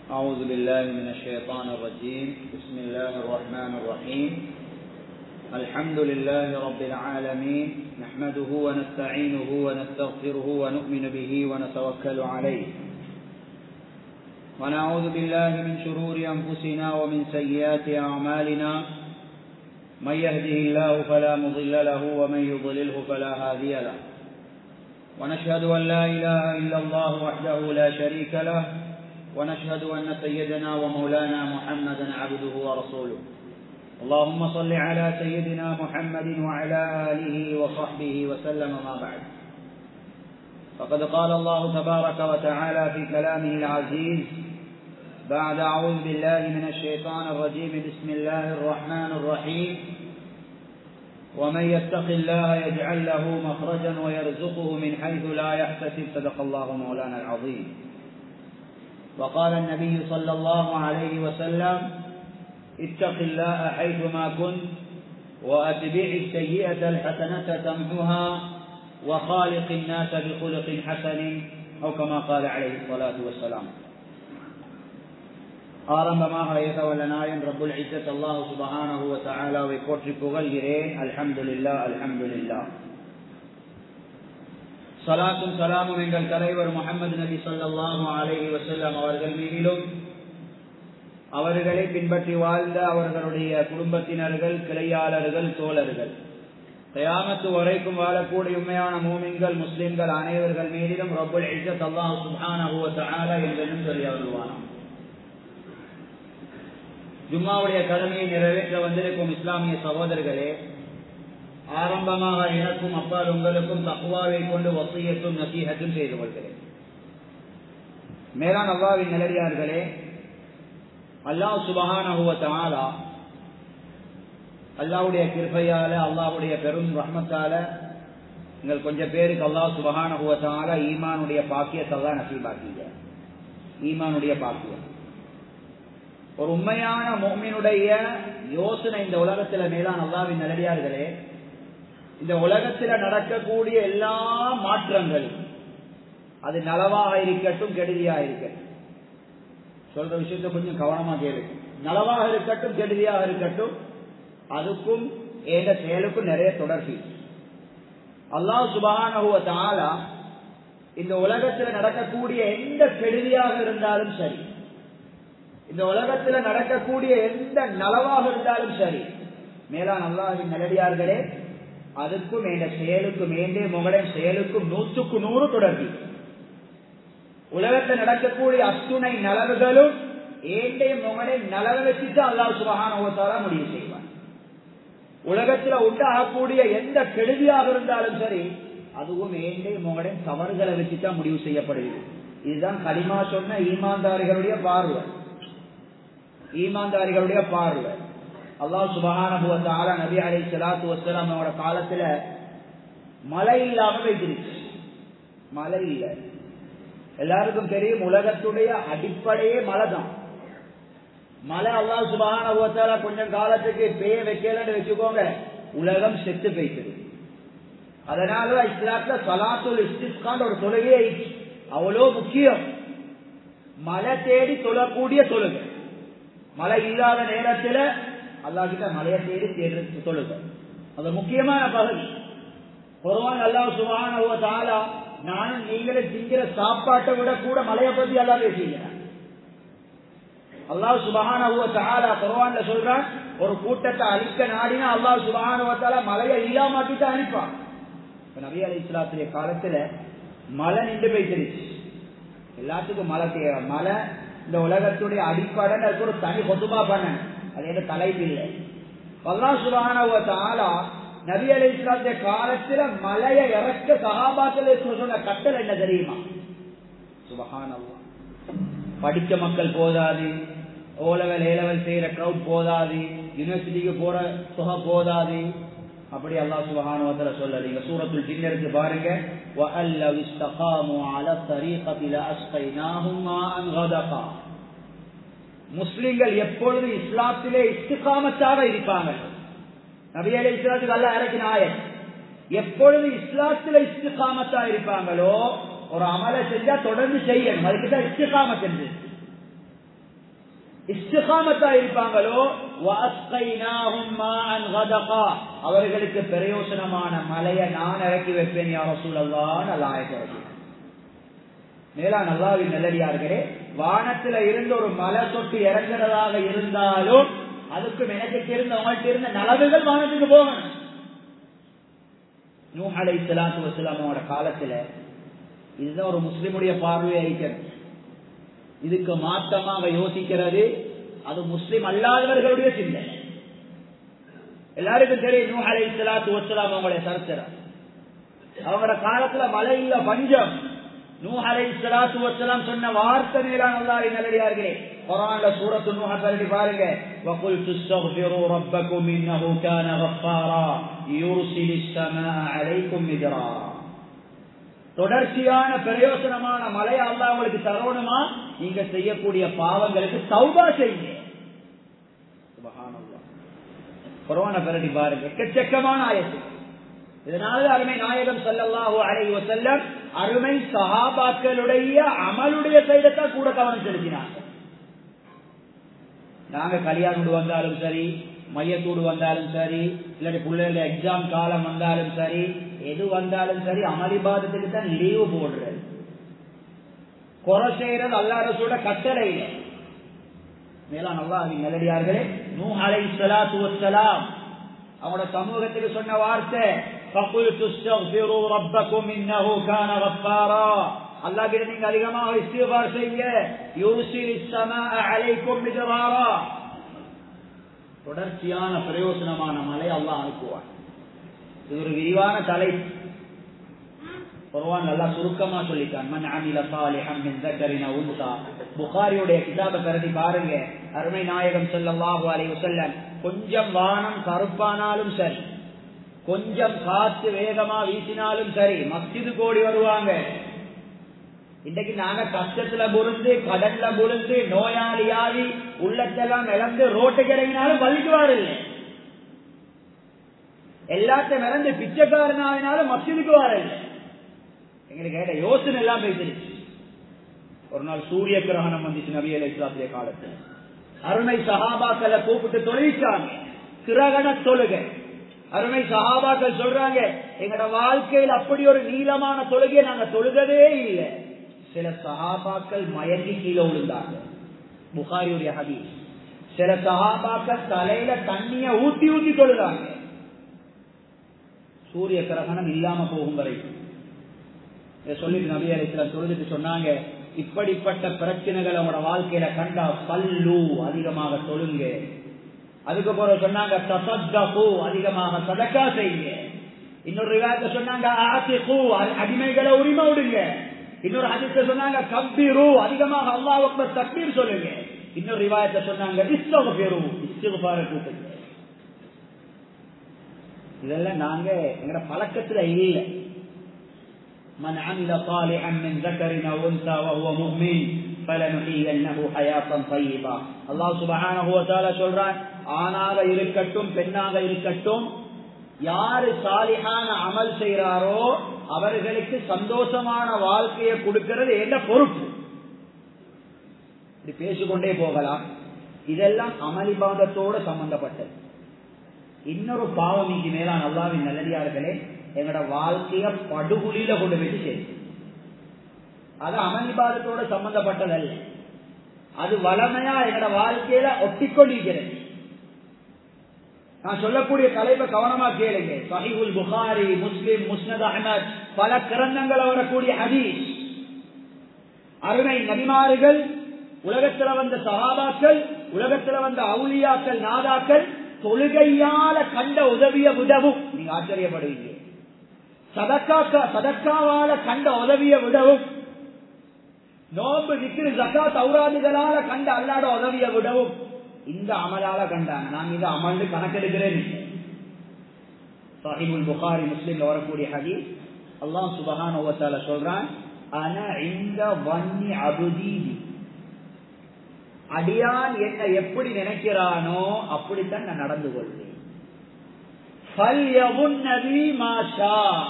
أعوذ بالله من الشيطان الرجيم بسم الله الرحمن الرحيم الحمد لله رب العالمين نحمده ونستعينه ونستغفره ونؤمن به ونتوكل عليه ونعوذ بالله من شرور أنفسنا ومن سيئات أعمالنا من يهده الله فلا مضل له ومن يضلله فلا هادي له ونشهد أن لا إله إلا الله وحده لا شريك له ونشهد أن سيدنا ومولانا محمدا عبده ورسوله اللهم صل على سيدنا محمد وعلى آله وصحبه وسلم ما بعد فقد قال الله تبارك وتعالى في كلامه العزيز بعد أعوذ بالله من الشيطان الرجيم بسم الله الرحمن الرحيم ومن يتق الله يجعل له مخرجا ويرزقه من حيث لا يحتسب صدق الله مولانا العظيم وقال النبي صلى الله عليه وسلم اتق الله حيثما كنت واتبع السيئه الحسنه تمحها وخالق الناس بخلق حسن او كما قال عليه الصلاه والسلام ஆரம்பமாக ஏகவல்ல நாயன் ரபுல் இசத் அல்லாஹு சுபஹானஹு தஆலாவை போற்றி புகழ்கிறேன் அல்ஹம்துலில்லா அல்ஹம்துலில்லா சலாத்தும் சலாமும் எங்கள் தலைவர் முகமது நபி சொல்லாஹு அலஹி வசல்லம் அவர்கள் மீதிலும் அவர்களை பின்பற்றி வாழ்ந்த அவர்களுடைய குடும்பத்தினர்கள் கிளையாளர்கள் தோழர்கள் தயாமத்து வரைக்கும் வாழக்கூடிய உண்மையான மூமின்கள் முஸ்லிம்கள் அனைவர்கள் மீதிலும் ரபுல் இசத் அல்லாஹு சுபஹானஹு தஆலா என்றும் சொல்லி வருவானாம் ஜும்மாவுடைய கடமையை நிறைவேற்ற வந்திருக்கும் இஸ்லாமிய சகோதரர்களே ஆரம்பமாக எனக்கும் அப்பால் உங்களுக்கும் தக்குவாவை கொண்டு வசியத்தும் நசீகத்தும் செய்து கொள்கிறேன் மேலான் அல்லாவின் நிலடியார்களே அல்லாஹ் சுபகான அல்லாவுடைய கிருப்பையால அல்லாஹுடைய பெரும் ரஹ்மத்தால நீங்கள் கொஞ்சம் பேருக்கு அல்லாஹ் சுபகான ஈமானுடைய பாக்கியத்தெல்லாம் நசீபாக்கீங்க ஈமானுடைய பாக்கியம் ஒரு உண்மையான மோமினுடைய யோசனை இந்த உலகத்துல மேலான அல்லாவின் நிலடியார்களே இந்த உலகத்துல நடக்கக்கூடிய எல்லா மாற்றங்களும் அது நலவாக இருக்கட்டும் கெடுதியாக இருக்கட்டும் சொல்ற விஷயத்த கொஞ்சம் கவனமா கேளு நலவாக இருக்கட்டும் கெடுதியாக இருக்கட்டும் அதுக்கும் எந்த செயலுக்கும் நிறைய தொடர்பு அல்லாஹ் சுபான இந்த உலகத்துல நடக்கக்கூடிய எந்த கெடுதியாக இருந்தாலும் சரி இந்த உலகத்துல நடக்கக்கூடிய எந்த நலவாக இருந்தாலும் சரி மேலான் அல்லாஹின் நிலடியார்களே அதுக்கும் என்ற செயலுக்கும் ஏண்டே முகடன் செயலுக்கும் நூற்றுக்கு நூறு தொடர்பு உலகத்தில் நடக்கக்கூடிய அத்துணை நலவுகளும் ஏண்டே முகனை நலவை வச்சுட்டு அல்லாஹ் சுபகான முடிவு செய்வார் உலகத்துல உண்டாகக்கூடிய எந்த கெடுதியாக இருந்தாலும் சரி அதுவும் ஏண்டே முகடன் தவறுகளை வச்சுதான் முடிவு செய்யப்படுகிறது இதுதான் களிமா சொன்ன ஈமான்தாரிகளுடைய பார்வை ஈமான்தாரிகளுடைய பார்வை அல்லாஹ் சுபகான நபி அலை சலாத்து வசலாம் அவரோட காலத்துல மழை இல்லாம வைத்திருச்சு மழை இல்லை எல்லாருக்கும் தெரியும் உலகத்துடைய அடிப்படையே மழை தான் மழை அல்லாஹ் சுபகான கொஞ்சம் காலத்துக்கு பேய வைக்கலன்னு வச்சுக்கோங்க உலகம் செத்து போய்க்குது அதனால இஸ்லாத்துல சலாத்துல் இஸ்திஸ்கான் ஒரு தொழுகையே அவ்வளோ முக்கியம் மழை தேடி தொழக்கூடிய தொழுகை மழை இல்லாத நேரத்தில் அல்லா கிட்ட மழையை தேடி தேடி சொல்லுங்க அது முக்கியமான பகுதி குரவான் அல்லாஹ் சுபான தாலா நானும் நீங்களே திங்கிற சாப்பாட்டை விட கூட மழையை பத்தி எல்லாம் பேசுகிறேன் அல்லாஹ் சுபகான தாலா குரவான்ல சொல்றான் ஒரு கூட்டத்தை அழிக்க நாடினா அல்லாஹ் சுபகான தாலா மழையை இல்லாமாக்கிட்டு அனுப்பான் நபி அலி இஸ்லாத்துடைய காலத்துல மழை நின்று போயிட்டுருச்சு எல்லாத்துக்கும் மழை தேவை மழை இந்த உலகத்துடைய அடிப்படை அதுக்கு ஒரு தனி கொத்துமா பண்ண அது எந்த தலைப்பு இல்லை அல்லா சுபான நபி அலி இஸ்லாத்திய காலத்துல மலையை இறக்க சகாபாக்கள் சொன்ன கட்டல் என்ன தெரியுமா சுபகான படிச்ச மக்கள் போதாது ஓ லெவல் ஏ லெவல் செய்யற க்ரௌட் போதாது யூனிவர்சிட்டிக்கு போற சுக போதாது அப்படி அல்லா சுபஹானுவத்துல சொல்ல நீங்க சூரத்துல் ஜின் இருக்கு பாருங்க وَأَلَّوْ اسْتَقَامُوا عَلَى الطَّرِيقَةِ لَأَسْقَيْنَاهُمْ مَاءً غَدَقًا முஸ்லிம்கள் எப்பொழுது இஸ்லாத்திலே இஸ்திகாமத்தாக இருப்பாங்க நபி அலி இஸ்லாத்துக்கு அல்ல இறக்கின ஆயன் எப்பொழுது இஸ்லாத்துல இஸ்திகாமத்தா இருப்பாங்களோ ஒரு அமலை செஞ்சா தொடர்ந்து செய்யணும் அதுக்குதான் இஸ்திகாமத் என்று இஸ்திகாமத்தா இருப்பாங்களோ அவர்களுக்கு பிரயோசனமான மலையை நான் இறக்கி வைப்பேன் யார சூழல்லாம் நல்லா மேலா நல்லாவின் நல்லடியார்களே வானத்துல இருந்து ஒரு மலை தொட்டு இறங்குறதாக இருந்தாலும் அதுக்கும் எனக்கு தெரிந்த அவங்கள்ட்ட இருந்த நலவுகள் வானத்துக்கு போகணும் நூஹலை சலாத்து வசலாமோட காலத்துல இதுதான் ஒரு முஸ்லிமுடைய பார்வையை அளிக்கிறது இதுக்கு மாற்றமாக யோசிக்கிறது அது முஸ்லிம் அல்லாதவர்களுடைய சிந்தனை எல்லாருக்கும் தெரியும் நூ அலை சலாத்து வசலாம் அவங்களுடைய சரித்திரம் அவங்களோட காலத்துல மழை இல்ல பஞ்சம் நூ அலை சலாத்து வசலாம் சொன்ன வார்த்தை மேலா நல்லாரி நல்லடியார்களே குரான்ல சூரத்து நூஹ பரடி பாருங்க وقلت استغفروا ربكم انه كان غفارا يرسل السماء عليكم مدرارا தொடர்ச்சியான பிரயோசனமான மலையை அல்லா உங்களுக்கு தரணுமா நீங்க செய்யக்கூடிய பாவங்களுக்கு சௌபா செய்யுங்க கொரோனா பரடி பாருங்க எக்கச்சக்கமான ஆயத்து இதனால அருமை நாயகம் சல்லல்லாஹு அலைஹி வஸல்லம் அருமை சஹாபாக்களுடைய அமலுடைய சைடத்தான் கூட கவனம் செலுத்தினாங்க நாங்க கல்யாணம் வந்தாலும் சரி மையத்தூடு வந்தாலும் சரி இல்லாட்டி பிள்ளைகள எக்ஸாம் காலம் வந்தாலும் சரி எது வந்தாலும் சரி அமளிபாதத்துக்கு தான் லீவு போடுறது குறை செய்யறது அல்லாரசோட கட்டளை மேலா நல்லா அவங்க நல்லடியார்களே நூ அலை சலாத்து வசலாம் அவனோட சமூகத்துக்கு சொன்ன வார்த்தை فَقُلْتُ اسْتَغْفِرُوا رَبَّكُمْ إِنَّهُ كَانَ غَفَّارًا அல்லாஹ் கிட்ட நீங்க அதிகமாக இஸ்திஃபார் செய்யுங்க யூசில் السَّمَاءَ عَلَيْكُمْ مِدْرَارًا தொடர்ச்சியான பிரயோசனமான மலை அல்லாஹ் அனுப்புவார் இது ஒரு விரிவான தலை குர்ஆன் நல்லா சுருக்கமா சொல்லிட்டான் மன் அமில சாலிஹன் மின் ذكرٍ أو أنثى புகாரியுடைய கிதாபை பிரதி பாருங்க அருமை நாயகம் ஸல்லல்லாஹு அலைஹி வஸல்லம் கொஞ்சம் வானம் கருப்பானாலும் சரி கொஞ்சம் காத்து வேகமா வீசினாலும் சரி மஸ்ஜிது கோடி வருவாங்க இன்னைக்கு நாங்க கஷ்டத்துல புரிந்து கடல்ல புரிந்து நோயாளியாகி உள்ளத்தெல்லாம் இழந்து ரோட்டுக்கு இறங்கினாலும் பலிக்குவார் இல்லை எல்லாத்தையும் இறந்து பிச்சைக்காரனாவினாலும் மஸ்ஜிதுக்கு வரல எங்களுக்கு கேட்ட யோசனை எல்லாம் பேசிருச்சு ஒரு நாள் சூரிய கிரகணம் வந்துச்சு நபி அலை இஸ்லாத்திய காலத்துல அருமை சஹாபாக்களை கூப்பிட்டு தொழிற்சாங்க கிரகண தொழுகை அருமை சஹாபாக்கள் சொல்றாங்க எங்களோட வாழ்க்கையில் அப்படி ஒரு நீளமான தொழுகையை நாங்க தொழுகவே இல்லை சில சஹாபாக்கள் மயங்கி கீழே விழுந்தாங்க புகாரியுடைய ஹதீஸ் சில சஹாபாக்கள் தலையில தண்ணிய ஊத்தி ஊத்தி தொழுதாங்க சூரிய கிரகணம் இல்லாம போகும் வரைக்கும் சொல்லிட்டு நபி அலிஸ்லாம் தொழுதுட்டு சொன்னாங்க இப்படிப்பட்ட பிரச்சனைகள் அவங்களோட வாழ்க்கையில கண்டா பல்லு அதிகமாக தொழுங்க அதுக்கப்புறம் சொன்னாங்க தசத்தகு அதிகமாக சதக்கா செய்யுங்க இன்னொரு விவாதத்தை சொன்னாங்க ஆசிகு அடிமைகளை உரிமை விடுங்க இன்னொரு அதிர்த்த சொன்னாங்க கம்பீரு அதிகமாக அல்லாஹ் தக்பீர் சொல்லுங்க இன்னொரு ரிவாயத்தை சொன்னாங்க இஸ்லோக பேரு இஸ்திகுபார கூட்டுங்க இதெல்லாம் நாங்க எங்கட பழக்கத்துல இல்லை من عمل صالحا من ذكر او انثى وهو مؤمن فلنحيينه حياه طيبه الله سبحانه وتعالى சொல்றான் ஆணாக இருக்கட்டும் பெண்ணாக இருக்கட்டும் யாரு சாலிஹான அமல் செய்யறாரோ அவர்களுக்கு சந்தோஷமான வாழ்க்கையை கொடுக்கிறது என்ன பொறுப்பு இப்படி பேசிக்கொண்டே போகலாம் இதெல்லாம் அமளிபாதத்தோட சம்பந்தப்பட்டது இன்னொரு பாவம் இங்கு மேலான அல்லாவின் நல்லடியார்களே எங்களோட வாழ்க்கைய படுகுழியில கொண்டு போயிட்டு சரி அது அமளிபாதத்தோட சம்பந்தப்பட்டதல்ல அது வளமையா எங்களோட வாழ்க்கையில ஒட்டிக்கொண்டிருக்கிறது நான் சொல்லக்கூடிய தலைப்பை கவனமா கேளுங்க சஹிபுல் புகாரி முஸ்லிம் முஸ்னத் அஹமத் பல கிரந்தங்கள் வரக்கூடிய ஹதீஸ் அருமை நபிமாறுகள் உலகத்துல வந்த சகாபாக்கள் உலகத்துல வந்த அவுலியாக்கள் நாதாக்கள் தொழுகையால கண்ட உதவிய விடவும் நீங்க ஆச்சரியப்படுவீங்க சதக்கா சதக்காவால கண்ட உதவிய விடவும் நோம்பு நிக்கிற ஜக்கா தௌராதுகளால கண்ட அல்லாட உதவிய விடவும் இந்த அமலால கண்டாங்க நான் இது அமர்ந்து கணக்கெடுக்கிறேன் சாஹிபுல் புகாரி முஸ்லீம்ல வரக்கூடிய ஹதீஸ் அல்லாஹ் சுபஹான ஓத்தால சொல்றான் ஆனா இந்த வன்னி அபுதீதி அடியான் என்ன எப்படி நினைக்கிறானோ அப்படித்தான் நான் நடந்து கொள்வேன்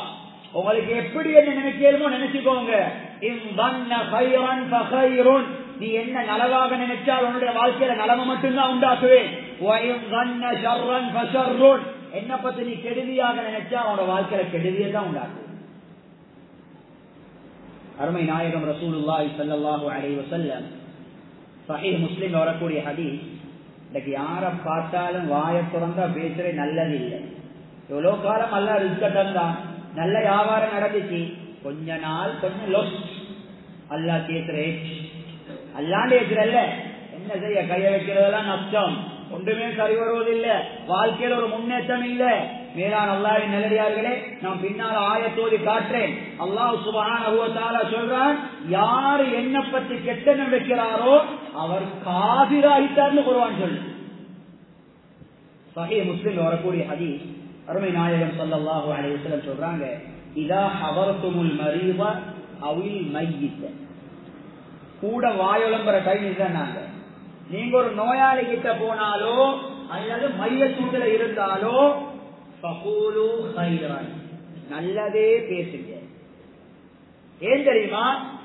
உங்களுக்கு எப்படி என்ன நினைக்கிறமோ நினைச்சுக்கோங்க நீ என்ன நலவாக நினைச்சால் உன்னுடைய வாழ்க்கையில நலவை மட்டும்தான் உண்டாக்குவேன் என்ன பத்தி நீ கெடுதியாக நினைச்சா அவனோட வாழ்க்கையில கெடுதியை தான் உண்டாக்குவேன் அருமை நாயகம் ரசூலுல்லாஹி ஸல்லல்லாஹு அலைஹி வஸல்லம் சஹீஹ் முஸ்லிம் வரக்கூடிய ஹதீஸ் இன்னைக்கு யார பார்த்தாலும் வாயை திறந்தா பேசுறது நல்லது இல்லை எவ்வளவு காலம் அல்ல ரிஸ்கட்டம் தான் நல்ல வியாபாரம் நடந்துச்சு கொஞ்ச நாள் கொஞ்சம் லொஸ் அல்லா கேட்கிறேன் அல்லாண்டு கேட்கிறல்ல என்ன செய்ய கைய வைக்கிறதெல்லாம் நஷ்டம் ஒன்றுமே சரி வருவதில்லை வாழ்க்கையில ஒரு முன்னேற்றம் இல்லை மேலான அல்லாவின் நிலடியார்களே நான் பின்னால் ஆயத்தோதி காட்டுறேன் அல்லாஹ் சுபகான சொல்றான் யாரு என்ன பற்றி கெட்டனம் வைக்கிறாரோ அவர் காதிராகிட்டார்னு குருவான் சொல்லு சகே முஸ்லிம் வரக்கூடிய ஹதி அருமை நாயகம் சல்லாஹூ அலைவசலம் சொல்றாங்க இதா அவர்த்துமுல் மரீவ அவில் மையித்த கூட வாயுளம்புற டைம் இதுதான் நாங்க நீங்க ஒரு நோயாளி கிட்ட போனாலோ அல்லது மைய சூழ்நில இருந்தாலோ நல்லதே பேசுங்க ஏன் தெரியுமா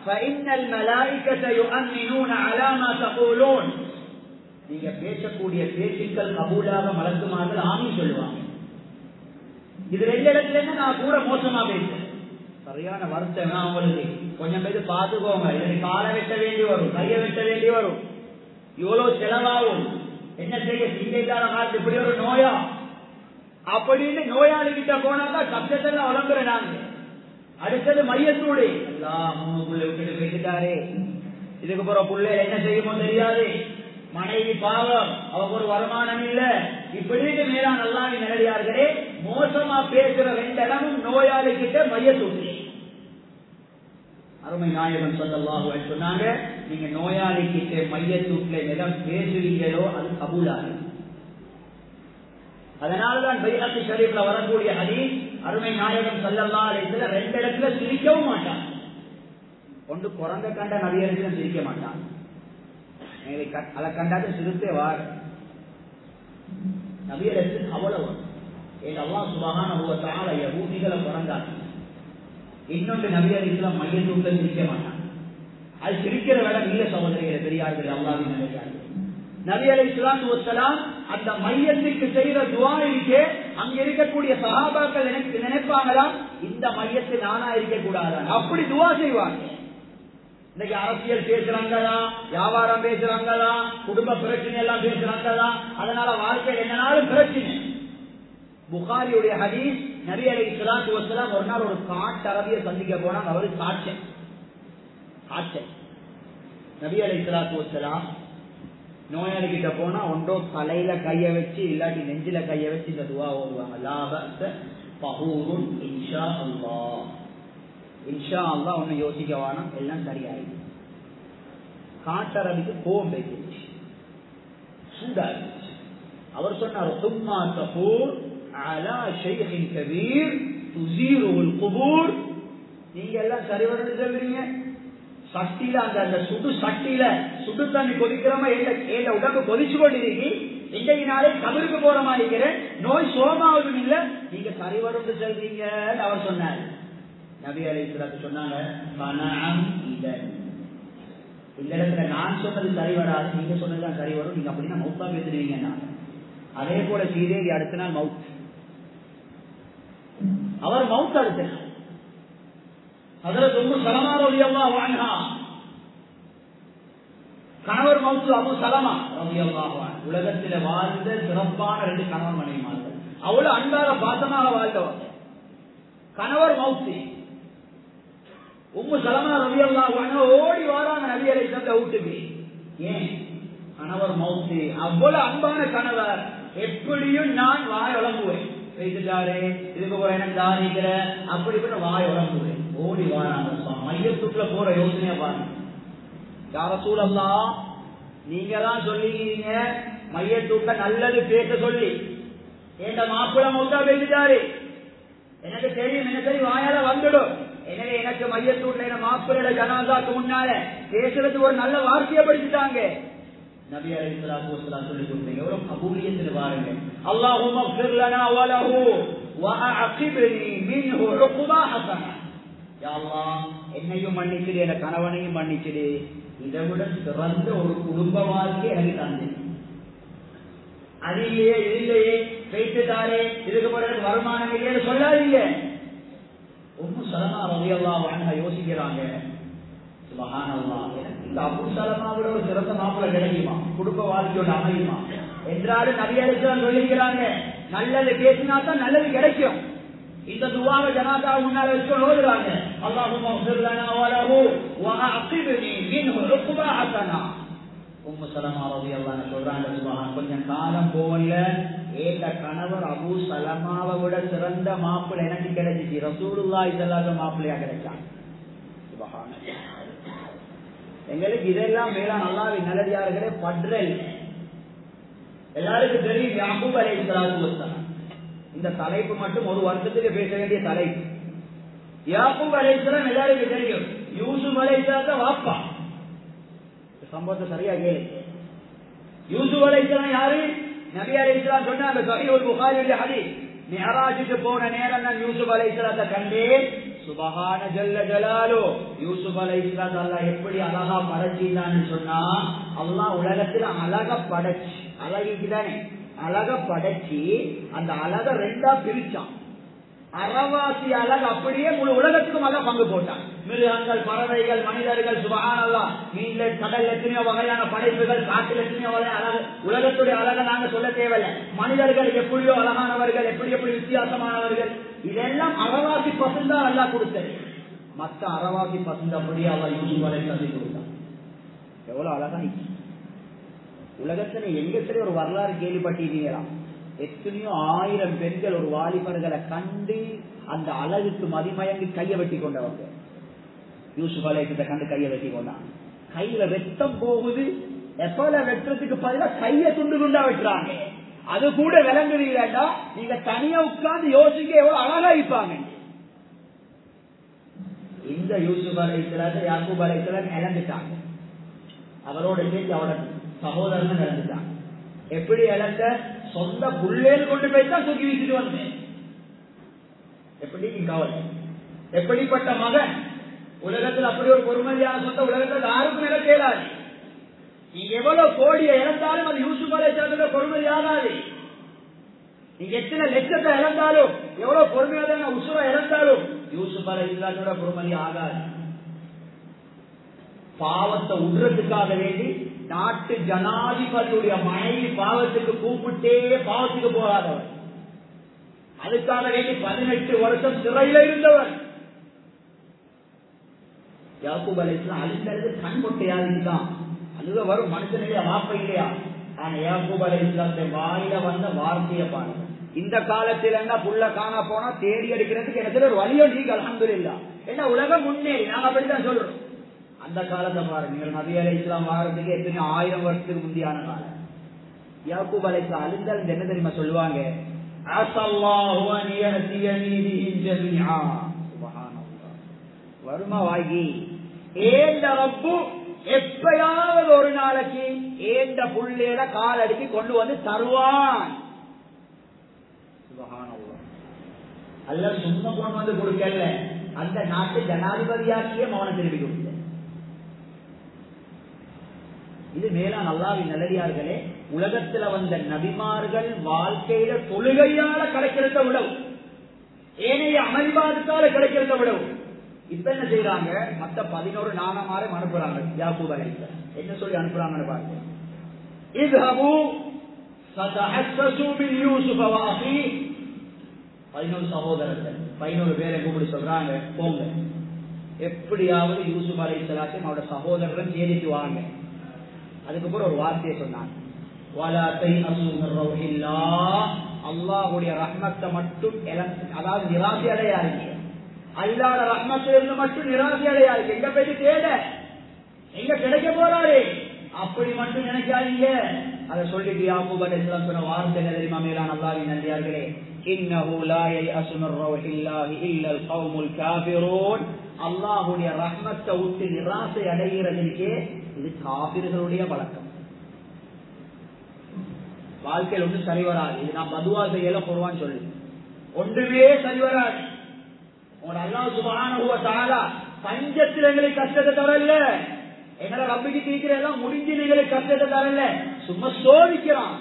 நீங்க பேசக்கூடிய பேச்சுக்கள் கபூலாக மலக்குமார்கள் ஆமி சொல்லுவாங்க இது ரெண்டு இடத்துல இருந்து நான் கூட மோசமா பேசுறேன் சரியான வருத்தம் அவங்களுக்கு கொஞ்சம் பேர் பார்த்துக்கோங்க இதனை காலை வெட்ட வேண்டி வரும் கையை வெட்ட வேண்டி வரும் இவ்வளவு செலவாகும் என்ன செய்ய சிங்கைக்கார நாட்டு இப்படி ஒரு நோயா அப்படின்னு நோயாளி கிட்ட போனாக்கா சப்தத்தெல்லாம் வளர்ந்துற நாங்க அடுத்தது மையத்தூடு எல்லாம் மூணு புள்ளை விட்டுட்டு போயிட்டாரே இதுக்கு போற புள்ளையில என்ன செய்யுமோ தெரியாது மனைவி பாவம் அவங்க ஒரு வருமானம் இல்ல இப்படின்னு மேலா நல்லா நிலையார்களே மோசமா பேசுற ரெண்டு இடமும் நோயாளி கிட்ட மையத்தூடு அருமை நாயகன் சொல்லலாக சொன்னாங்க நீங்க நோயாளி கிட்ட மையத்தூட்ல இடம் பேசுவீங்களோ அது கபூலாகும் அதனாலதான் பைஹத்தி ஷரீஃப்ல வரக்கூடிய ஹதி அருமை நாயகம் சல்லல்லா அலைத்துல ரெண்டு இடத்துல சிரிக்கவும் மாட்டான் ஒன்று குரங்க கண்ட நபியரசிலும் சிரிக்க மாட்டான் அதை கண்டாது சிரித்தே வார் நபியரசு அவ்வளவு என் அல்லா சுபகான தாழ பூமிகளை பிறந்தாங்க இன்னொன்று நபியரசுலாம் மையத்தூக்கில் சிரிக்க மாட்டான் அது சிரிக்கிற வேடம் இல்ல சகோதரிகளை பெரியார்கள் அல்லாவின் நிலையார்கள் நபி அலை இஸ்லாத்து வசலாம் அந்த மையத்துக்கு செய்யற துவா இருக்கே அங்க இருக்கக்கூடிய சகாபாக்கள் எனக்கு நினைப்பாங்களாம் இந்த மையத்து நானா இருக்க கூடாதான் அப்படி துவா செய்வாங்க இன்னைக்கு அரசியல் பேசுறாங்களா வியாபாரம் பேசுறாங்களா குடும்ப பிரச்சனை எல்லாம் பேசுறாங்களா அதனால வாழ்க்கையில் என்னனாலும் பிரச்சனை புகாரியுடைய ஹதீஸ் நபி அலை இஸ்லாத்து வசலாம் ஒரு நாள் ஒரு காட்டு அரபிய சந்திக்க போனாங்க அவரு காட்சன் காட்சன் நபி அலை இஸ்லாத்து வசலாம் நோயாளி கிட்ட போனா ஒன்றோ தலையில கைய வச்சு இல்லாட்டி நெஞ்சில கைய வச்சு இந்த துவா ஓடுவாங்க லாபத்த பகூருன் இன்ஷா அல்லா இன்ஷா அல்லா ஒண்ணு யோசிக்க வேணாம் எல்லாம் சரியாயிடுது காட்டரபிக்கு கோவம் பேசிடுச்சு சூடாயிருச்சு அவர் சொன்னார் சும்மா தபூர் அலா ஷைஹின் கபீர் துசீருல் குபூர் நீங்க எல்லாம் சரி வரணும் சொல்றீங்க சட்டியில அந்த அந்த சுடு சட்டியில சுடு தண்ணி கொதிக்கிறோமா எந்த உடம்பு கொதிச்சு கொண்டிருக்கி இன்றைக்கு நாளே கபருக்கு போற மாதிரி இருக்கிறேன் நோய் சோமாவதும் இல்ல நீங்க சரி வரும் சொல்றீங்க அவர் சொன்னார் நபி அலி சொன்னாங்க இந்த இடத்துல நான் சொன்னது சரி வராது நீங்க சொன்னதுதான் சரி வரும் நீங்க அப்படின்னா மௌத்தா பேசுறீங்கன்னா அதே போல ஸ்ரீதேவி அடுத்த நாள் மவுத் அவர் மவுத் அடுத்த நாள் அதில் ரொம்ப சலமாரோதி அல்லா வாங்கினா கணவர் மவுத்து அபு சலமா ரவி அல்லா உலகத்தில வாழ்ந்த சிறப்பான ரெண்டு கணவர் மனைவிமார்கள் அவ்வளவு அன்பாக பாசமாக வாழ்ந்தவர் கணவர் மவுத்து உம்மு சலமா ரவி அல்லா ஓடி வாராங்க நபியரை தந்த வீட்டுக்கு ஏன் கணவர் மவுத்து அவ்வளவு அன்பான கணவர் எப்படியும் நான் வாய் உழம்புவேன் பேசிட்டாரு இதுக்கு போற எனக்கு தாரிக்கிற அப்படி கூட வாய் உழம்புவேன் ஓடி வாராங்க மையத்துக்குள்ள போற யோசனைய பாருங்க யார சூழல்லா நீங்க தான் சொல்லிக்கிறீங்க மையத்துக்க நல்லது பேச சொல்லி என் மாப்பிள்ள மௌத்தா பேசிட்டாரு எனக்கு தெரியும் எனக்கு தெரியும் வாயால வந்துடும் எனவே எனக்கு மையத்தூர்ல என் மாப்பிள்ளோட ஜனாதாக்கு முன்னால பேசுறது ஒரு நல்ல வார்த்தையை படிச்சுட்டாங்க நபி அலைஹிஸ்ஸலாத்து வஸலாம் சொல்லி கொடுத்தீங்க எவ்வளவு கபூலியத்தில் பாருங்க அல்லாஹும்ம اغفر لنا وله واعقبني منه عقبا حسنه யா அல்லாஹ் என்னையும் மன்னிச்சிடு என் கணவனையும் மன்னிச்சிடு இதை விட சிறந்த ஒரு குடும்ப வாழ்க்கை எனக்கு தந்தேன் அது இல்லையே இது இல்லையே வைத்துட்டாரே இதுக்கு பிறகு வருமானம் இல்லையே சொல்லாதீங்க ஒன்னும் சலமா ரவியல்லா வாங்க யோசிக்கிறாங்க சுபஹானல்லா எனக்கு இந்த அபு சலமாவோட ஒரு சிறந்த மாப்பிள்ள கிடைக்குமா குடும்ப வாழ்க்கையோட அமையுமா என்றாலும் நிறைய இடத்துல சொல்லிக்கிறாங்க நல்லது பேசினா தான் நல்லது கிடைக்கும் இந்த துவாவை ஜனாதா முன்னால வச்சு ஓதுறாங்க அல்லாஹும் லனா வலஹு வஅகிப்னி மின்ஹு உக்பா ஹசனா உம்மு சலமா ரலியல்லாஹு சொல்றாங்க சுபஹான் கொஞ்சம் காலம் போகல ஏக கணவர் அபு சலமாவை விட சிறந்த மாப்பிள்ளை எனக்கு கிடைச்சிச்சு ரசூலுல்லாஹி ஸல்லல்லாஹு மாப்பிள்ளையா கிடைச்சாங்க சுபஹான் எங்களுக்கு இதெல்லாம் மேலா நல்லாவே நல்லடியார்களே பட்ரல் எல்லாருக்கும் தெரியும் யாக்கூப் அலைஹிஸ்ஸலாத்து வஸ்ஸலாம் இந்த தலைப்பு மட்டும் ஒரு வருஷத்துக்கு பேச வேண்டிய தலைப்பு யாக்கூப் அலைஹிஸ்ஸலாம் எல்லாருக்கும் தெரியும் யூசுப் அலைஹிஸ்ஸலாம் வாப்பா சம்பவத்தை சரியா கேளு யூசுப் அலைஹிஸ்ஸலாம் யாரு நபி அலைஹிஸ்ஸலாம் சொன்னாங்க சஹீஹுல் புகாரியுடைய ஹதீஸ் மிஹராஜுக்கு போன நேரம் நான் யூசுப் அலைஹிஸ்ஸலாத்தை கண்டேன் சுபஹான ஜல்ல ஜலாலு யூசுப் அலைஹிஸ்ஸலாம் அல்லாஹ் எப்படி அழகா படைச்சினான்னு சொன்னா அல்லாஹ் உலகத்துல அழகா படைச்சு அழகிக்குதானே அழக படைச்சு அந்த அழக ரெண்டா பிரிச்சான் அறவாசி அழகு அப்படியே முழு உலகத்துக்கும் அழக பங்கு போட்டான் மிருகங்கள் பறவைகள் மனிதர்கள் சுபகானல்லா மீன்ல கடல் எத்தனையோ வகையான படைப்புகள் காட்டில் எத்தனையோ வகை அழகு உலகத்துடைய அழகை நாங்க சொல்ல தேவையில்லை மனிதர்கள் எப்படியோ அழகானவர்கள் எப்படி எப்படி வித்தியாசமானவர்கள் இதெல்லாம் அறவாசி பசுந்தா அல்லா கொடுத்தது மத்த அறவாசி பசுந்த அப்படியே அவர் யூஸ் வரை தந்தி கொடுத்தான் எவ்வளவு அழகா நிற்கும் உலகத்துல எங்க சரி ஒரு வரலாறு கேள்விப்பட்டிருக்கலாம் எத்தனையோ ஆயிரம் பெண்கள் ஒரு வாலிபர்களை கண்டு அந்த அழகுக்கு மதிமயங்கி கையை வெட்டி கொண்டவங்க யூசுப் அலைக்கிட்ட கண்டு கையை வெட்டி கொண்டான் கையில வெட்டம் போகுது எப்பல வெட்டுறதுக்கு பதிலாக கையை துண்டு துண்டா வெட்டுறாங்க அது கூட விளங்குறீங்களா நீங்க தனியா உட்கார்ந்து யோசிக்க எவ்வளவு அழகா இருப்பாங்க இந்த யூசுப் அலைத்தலாத யாக்கூப் அலைத்தலான் இழந்துட்டாங்க அவரோட சேர்த்து அவரோட சகோதரன் இழந்துட்டாங்க எப்படி இழந்த சொந்த புள்ளேல் கொண்டு போய் தான் தூக்கி வீசிட்டு வந்தேன் எப்படி கவலை எப்படிப்பட்ட மகன் உலகத்தில் அப்படி ஒரு பொறுமதியான சொந்த உலகத்தில் யாருக்கும் இழக்க இயலாது நீங்க எவ்வளவு கோடியை இழந்தாலும் அது யூசுப் அலைச்சலோட பொறுமதி ஆகாது நீங்க எத்தனை லட்சத்தை இழந்தாலும் எவ்வளவு பொறுமையான உசுரை இழந்தாலும் யூசுப் அலைச்சலோட பொறுமதி ஆகாது பாவத்தை உடுறதுக்காக வேண்டி நாட்டு ஜனாதிபதியுடைய மனைவி பாவத்துக்கு கூப்பிட்டே பாவத்துக்கு போகாதவர் அதுக்காக வேண்டி பதினெட்டு வருஷம் சிறையில இருந்தவர் யாக்கூப் அலிஸ்லாம் அழிந்தது கண் கொட்டையாக இருந்தான் அழுக வரும் மனுஷனுடைய வாப்ப இல்லையா ஆனா யாக்கூப் அலிஸ்லாத்தை வாயில வந்த வார்த்தையை பாருங்க இந்த காலத்துல என்ன புள்ள காண போனா தேடி அடிக்கிறதுக்கு எனக்கு ஒரு வழியோ நீங்க அலமது இல்லா என்ன உலகம் முன்னேறி நாங்க அப்படித்தான் சொல்றோம் அந்த காலத்தை பாருங்க நீங்கள் நபி அலை இஸ்லாம் வாரத்துக்கு எத்தனை ஆயிரம் வருஷத்துக்கு முந்தியான காலம் யாக்கூப் அலை அழிந்தால் என்ன தெரியுமா சொல்லுவாங்க வருமா வாகி ஏண்ட ரப்பு எப்பயாவது ஒரு நாளைக்கு ஏண்ட புள்ளையில கால் அடிக்கி கொண்டு வந்து தருவான் அல்ல சும்மா கொண்டு வந்து கொடுக்கல அந்த நாட்டு ஜனாதிபதியாக்கியே மௌனம் திருப்பி கொடுத்த இது மேலான அல்லாவின் நல்லடியார்களே உலகத்துல வந்த நபிமார்கள் வாழ்க்கையில தொழுகையால கிடைக்கிறத விடவு ஏனைய அமல்வாதத்தால கிடைக்கிறத விடவு இப்ப என்ன செய்யறாங்க மத்த பதினோரு நானமாரை அனுப்புறாங்க யாக்கூப் அலைக்க என்ன சொல்லி அனுப்புறாங்கன்னு பாருங்க பதினோரு சகோதரர்கள் பதினோரு பேரை கூப்பிட்டு சொல்றாங்க போங்க எப்படியாவது யூசுப் அலை சலாத்தையும் அவரோட சகோதரர்கள் தேடிட்டு வாங்க அதுக்கப்புறம் ஒரு வார்த்தையை சொன்னாங்க அல்லாஹுடைய ரஹ்மத்தை மட்டும் அதாவது நிராசி அடையாதீங்க அல்லாத ரஹ்மத்திலிருந்து மட்டும் நிராசி அடையாதீங்க எங்க போயிட்டு தேட எங்க கிடைக்க போறாரு அப்படி மட்டும் நினைக்காதீங்க அதை சொல்லிட்டு யாக்கூப் அலைஹிஸ்ஸலாம் சொன்ன வார்த்தை என்ன தெரியுமா மேலான அல்லாஹ்வின் நல்லியார்களே இன்னஹு லா யயஅசு மின் ரௌஹில்லாஹி இல்லல் கௌமுல் காஃபிரூன் அல்லாஹ்வுடைய ரஹ்மத்தை விட்டு நிராசை அடைகிறதுக்கே இது காபிர்களுடைய பழக்கம் வாழ்க்கையில் ஒன்றும் சரி வராது இது நான் பதுவா செய்யல போடுவான்னு சொல்லு ஒன்றுமே சரி வராது உங்களோட அல்லாஹ் சுபஹானஹு வ தஆலா பஞ்சத்தில் எங்களுக்கு கஷ்டத்தை தரல எங்களை ரப்பிக்கு தீக்கிற எல்லாம் முடிஞ்சு நீங்களுக்கு கஷ்டத்தை தரல சும்மா சோதிக்கிறான்